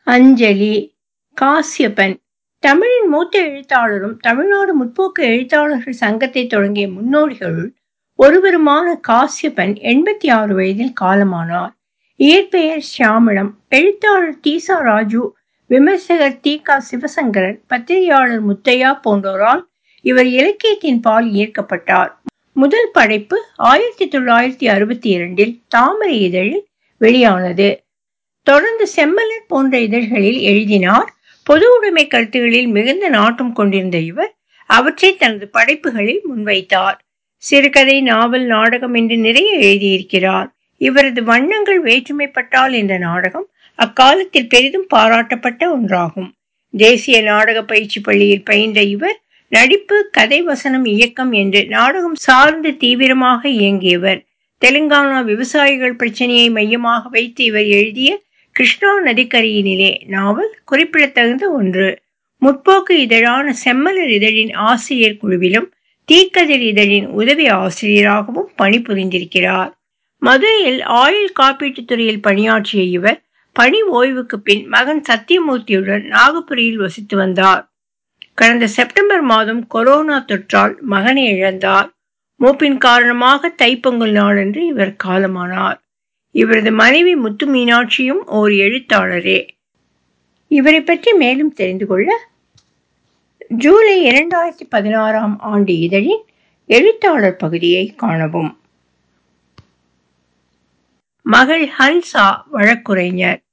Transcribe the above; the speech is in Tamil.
அஞ்சலி காசியப்பன் தமிழின் மூத்த எழுத்தாளரும் தமிழ்நாடு முற்போக்கு எழுத்தாளர்கள் சங்கத்தை தொடங்கிய முன்னோடிகளுள் ஒருவருமான காசியப்பன் எண்பத்தி ஆறு வயதில் காலமானார் இயற்பெயர் சியாமளம் எழுத்தாளர் தீசா ராஜு விமர்சகர் தி க சிவசங்கரன் பத்திரிகையாளர் முத்தையா போன்றோரால் இவர் இலக்கியத்தின் பால் ஈர்க்கப்பட்டார் முதல் படைப்பு ஆயிரத்தி தொள்ளாயிரத்தி அறுபத்தி இரண்டில் தாமரை இதழில் வெளியானது தொடர்ந்து செம்மலர் போன்ற இதழ்களில் எழுதினார் பொது உடைமை கருத்துகளில் மிகுந்த நாட்டம் கொண்டிருந்த இவர் அவற்றை தனது படைப்புகளில் முன்வைத்தார் சிறுகதை நாவல் நாடகம் என்று நிறைய எழுதியிருக்கிறார் இவரது வண்ணங்கள் வேற்றுமைப்பட்டால் என்ற நாடகம் அக்காலத்தில் பெரிதும் பாராட்டப்பட்ட ஒன்றாகும் தேசிய நாடக பயிற்சி பள்ளியில் பயின்ற இவர் நடிப்பு கதை வசனம் இயக்கம் என்று நாடகம் சார்ந்து தீவிரமாக இயங்கியவர் தெலுங்கானா விவசாயிகள் பிரச்சனையை மையமாக வைத்து இவர் எழுதிய கிருஷ்ணா நதிக்கரையினிலே நாவல் குறிப்பிடத்தகுந்த ஒன்று முற்போக்கு இதழான செம்மலர் இதழின் ஆசிரியர் குழுவிலும் தீக்கதிர் இதழின் உதவி ஆசிரியராகவும் பணிபுரிந்திருக்கிறார் மதுரையில் ஆயுள் காப்பீட்டுத் துறையில் பணியாற்றிய இவர் பணி ஓய்வுக்கு பின் மகன் சத்தியமூர்த்தியுடன் நாகபுரியில் வசித்து வந்தார் கடந்த செப்டம்பர் மாதம் கொரோனா தொற்றால் மகனை இழந்தார் மூப்பின் காரணமாக தைப்பொங்கல் நாளன்று இவர் காலமானார் இவரது மனைவி முத்து மீனாட்சியும் ஓர் எழுத்தாளரே இவரை பற்றி மேலும் தெரிந்து கொள்ள ஜூலை இரண்டாயிரத்தி பதினாறாம் ஆண்டு இதழின் எழுத்தாளர் பகுதியை காணவும் மகள் ஹன்சா வழக்குரைஞர்